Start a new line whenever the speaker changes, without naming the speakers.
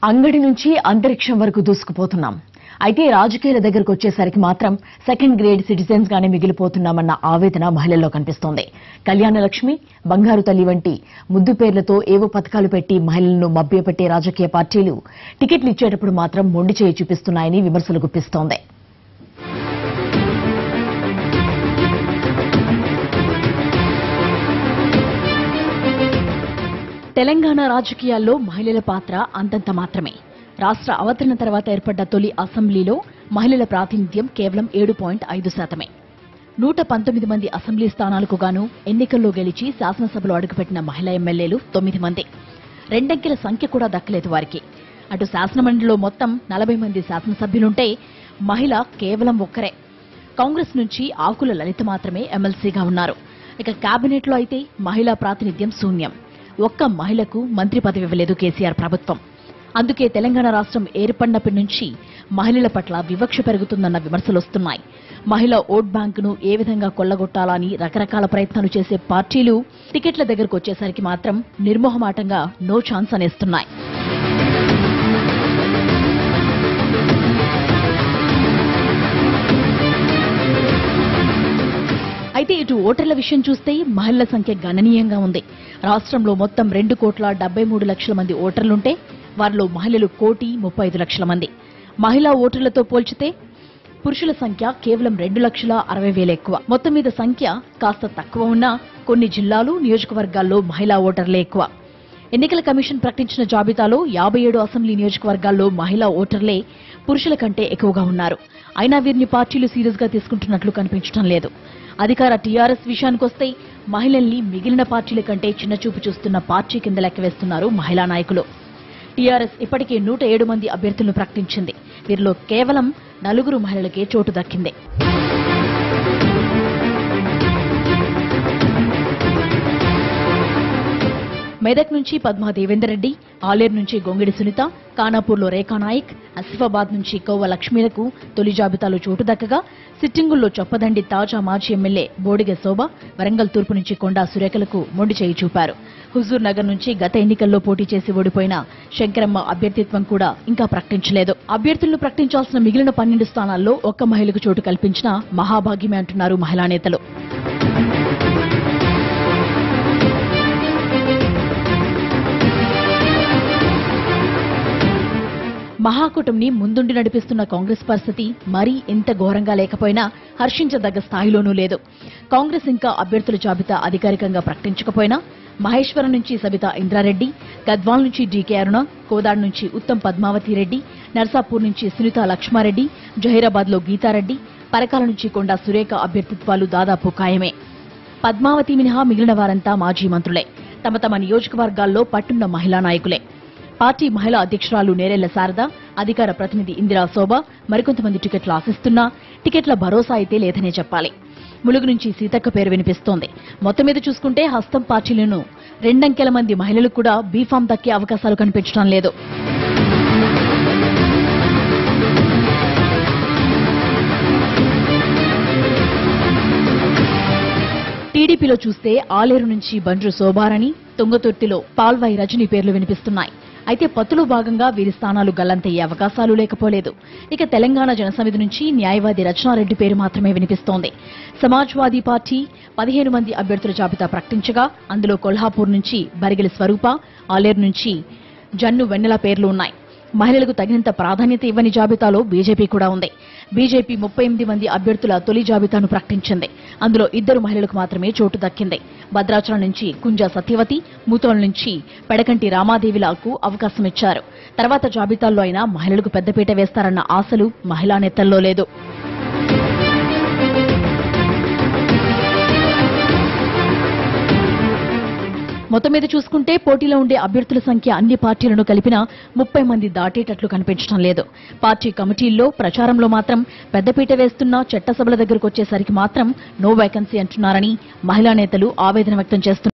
అంగడి నుంచి అంతరిక్షం వరకు దూసుకుపోతున్నాం అయితే రాజకీయాల దగ్గరకు వచ్చేసరికి మాత్రం సెకండ్ గ్రేడ్ సిటిజన్స్ గానే మిగిలిపోతున్నామన్న ఆవేదన మహిళల్లో కనిపిస్తోంది కళ్యాణ లక్ష్మి బంగారు తల్లి వంటి ముద్దు పేర్లతో ఏవో పథకాలు పెట్టి మహిళలను మభ్యపెట్టే రాజకీయ పార్టీలు టికెట్లు ఇచ్చేటప్పుడు మాత్రం మొండి చేయి చూపిస్తున్నాయని విమర్శలు గుప్పిస్తోంది తెలంగాణ రాజకీయాల్లో మహిళల పాత్ర అంతంత మాత్రమే రాష్ట్ర అవతరణ తర్వాత ఏర్పడ్డ తొలి అసెంబ్లీలో మహిళల ప్రాతినిధ్యం కేవలం ఏడు పాయింట్ ఐదు శాతమే నూట పంతొమ్మిది మంది అసెంబ్లీ స్థానాలకు గాను ఎన్నికల్లో గెలిచి శాసనసభలో అడుగుపెట్టిన మహిళా ఎమ్మెల్యేలు తొమ్మిది మంది రెండంకెల సంఖ్య కూడా దక్కలేదు వారికి అటు శాసనమండలిలో మొత్తం నలభై మంది శాసనసభ్యులుంటే మహిళ కేవలం ఒక్కరే కాంగ్రెస్ నుంచి ఆకుల లలిత మాత్రమే ఎమ్మెల్సీగా ఉన్నారు ఇక కేబినెట్లో అయితే మహిళా ప్రాతినిధ్యం శూన్యం ఒక్క మహిళకు మంత్రి పదవి ఇవ్వలేదు కేసీఆర్ ప్రభుత్వం అందుకే తెలంగాణ రాష్ట్రం ఏర్పడినప్పటి నుంచి మహిళల పట్ల వివక్ష పెరుగుతుందన్న విమర్శలొస్తున్నాయి మహిళా ఓట్ బ్యాంకును ఏ విధంగా కొల్లగొట్టాలని రకరకాల ప్రయత్నాలు చేసే పార్టీలు టికెట్ల దగ్గరకు వచ్చేసరికి మాత్రం నిర్మోహమాటంగా నో ఛాన్స్ అనేస్తున్నాయి అయితే ఇటు ఓటర్ల విషయం చూస్తే మహిళల సంఖ్య గణనీయంగా ఉంది రాష్ట్రంలో మొత్తం రెండు కోట్ల డెబ్బై మూడు లక్షల మంది ఓటర్లుంటే వారిలో మహిళలు కోటి ముప్పై ఐదు లక్షల మంది మహిళా ఓటర్లతో పోల్చితే పురుషుల సంఖ్య కేవలం రెండు లక్షల అరవై వేల ఎక్కువ మొత్తం మీద సంఖ్య కాస్త తక్కువ ఉన్నా కొన్ని జిల్లాలు నియోజకవర్గాల్లో మహిళా ఓటర్లే ఎక్కువ ఎన్నికల కమిషన్ ప్రకటించిన జాబితాలో యాభై ఏడు అసెంబ్లీ నియోజకవర్గాల్లో మహిళా ఓటర్లే పురుషుల కంటే ఎక్కువగా ఉన్నారు అయినా వీరిని పార్టీలు సీరియస్ గా తీసుకుంటున్నట్లు కనిపించడం లేదు అధికార టీఆర్ఎస్ విషయానికొస్తే మహిళల్ని మిగిలిన పార్టీల కంటే చిన్నచూపు చూస్తున్న పార్టీ కింద లెక్కవేస్తున్నారు మహిళా నాయకులు టీఆర్ఎస్ ఇప్పటికే నూట ఏడు మంది అభ్యర్థులను ప్రకటించింది వీరిలో కేవలం నలుగురు మహిళలకే చోటు దక్కింది మెదక్ నుంచి పద్మా దేవేందర్ రెడ్డి ఆలేరు నుంచి గొంగిడి సునీత కానాపూర్లో రేఖా నాయక్ ఆసిఫాబాద్ నుంచి కౌవ లక్ష్మీలకు తొలి జాబితాలో చోటు దక్కగా సిట్టింగుల్లో చొప్పదండి తాజా మాజీ ఎమ్మెల్యే బోడిగె శోభ వరంగల్ తూర్పు నుంచి కొండా సురేఖలకు మొండి చేయి చూపారు హుజూర్ నగర్ నుంచి గత ఎన్నికల్లో పోటీ చేసి ఓడిపోయిన శంకరమ్మ అభ్యర్థిత్వం కూడా ఇంకా ప్రకటించలేదు అభ్యర్థులను ప్రకటించాల్సిన మిగిలిన పన్నెండు స్థానాల్లో ఒక్క మహిళకు చోటు కల్పించిన మహాభాగ్యమే అంటున్నారు మహిళా నేతలు మహాకూటమిని ముందుండి నడిపిస్తున్న కాంగ్రెస్ పరిస్థితి మరీ ఇంత ఘోరంగా లేకపోయినా హర్షించదగ్గ స్థాయిలోనూ లేదు కాంగ్రెస్ ఇంకా అభ్యర్థుల జాబితా అధికారికంగా ప్రకటించకపోయినా మహేశ్వరం నుంచి సబితా ఇంద్రారెడ్డి గద్వాల్ నుంచి డీకే అరుణ కోదాడ్ నుంచి ఉత్తమ్ పద్మావతి రెడ్డి నర్సాపూర్ నుంచి సునీత లక్ష్మారెడ్డి జహీరాబాద్ లో గీతారెడ్డి పరకాల నుంచి కొండా సురేఖ అభ్యర్థిత్వాలు దాదాపు ఖాయమే పద్మావతి మినహా మిగిలిన వారంతా మాజీ మంత్రులే తమ తమ నియోజకవర్గాల్లో పట్టున్న మహిళా నాయకులే పార్టీ మహిళా అధ్యక్షురాలు నేరెళ్ల శారద అధికార ప్రతినిధి ఇందిరా శోభ మరికొంతమంది టికెట్లు ఆశిస్తున్నా టికెట్ల భరోసా అయితే లేదనే చెప్పాలి ములుగు నుంచి సీతక్క పేరు వినిపిస్తోంది మొత్తం మీద చూసుకుంటే హస్తం పార్టీలను రెండంకెల మంది మహిళలు కూడా బీఫామ్ దక్కే అవకాశాలు కనిపించడం లేదు టీడీపీలో చూస్తే ఆలేరు నుంచి బండ్రు శోభారని తుంగతుర్తిలో పాల్వాయి రజని పేర్లు వినిపిస్తున్నాయి అయితే పత్తులో భాగంగా వీరి స్థానాలు గల్లంతయ్యే అవకాశాలు లేకపోలేదు ఇక తెలంగాణ జనసమితి నుంచి న్యాయవాది రచనారెడ్డి పేరు మాత్రమే వినిపిస్తోంది సమాజ్వాదీ పార్టీ పదిహేను మంది అభ్యర్థుల జాబితా ప్రకటించగా అందులో కొల్హాపూర్ నుంచి బరిగిలి స్వరూప ఆలేరు నుంచి జన్ను వెన్నెల పేర్లు ఉన్నాయి మహిళలకు తగినంత ప్రాధాన్యత ఇవ్వని జాబితాలో బీజేపీ కూడా ఉంది బీజేపీ ముప్పై ఎనిమిది మంది అభ్యర్థుల తొలి జాబితాను ప్రకటించింది అందులో ఇద్దరు మహిళలకు మాత్రమే చోటు దక్కింది భద్రాచలం నుంచి కుంజా సత్యవతి మూతోల నుంచి పెడకంటి రామాదేవిలకు అవకాశం ఇచ్చారు తర్వాత జాబితాల్లో అయినా మహిళలకు పెద్దపీట వేస్తారన్న ఆశలు మహిళా నేతల్లో లేదు మొత్తం మీద చూసుకుంటే పోటీలో ఉండే అభ్యర్థుల సంఖ్య అన్ని పార్టీలను కలిపినా ముప్పై మంది దాటేటట్లు కనిపించడం లేదు పార్టీ కమిటీల్లో ప్రచారంలో మాత్రం పెద్దపీట వేస్తున్న చట్టసభల దగ్గరకు వచ్చేసరికి మాత్రం నో వేకెన్సీ అంటున్నారని మహిళా నేతలు ఆవేదన వ్యక్తం చేస్తున్నారు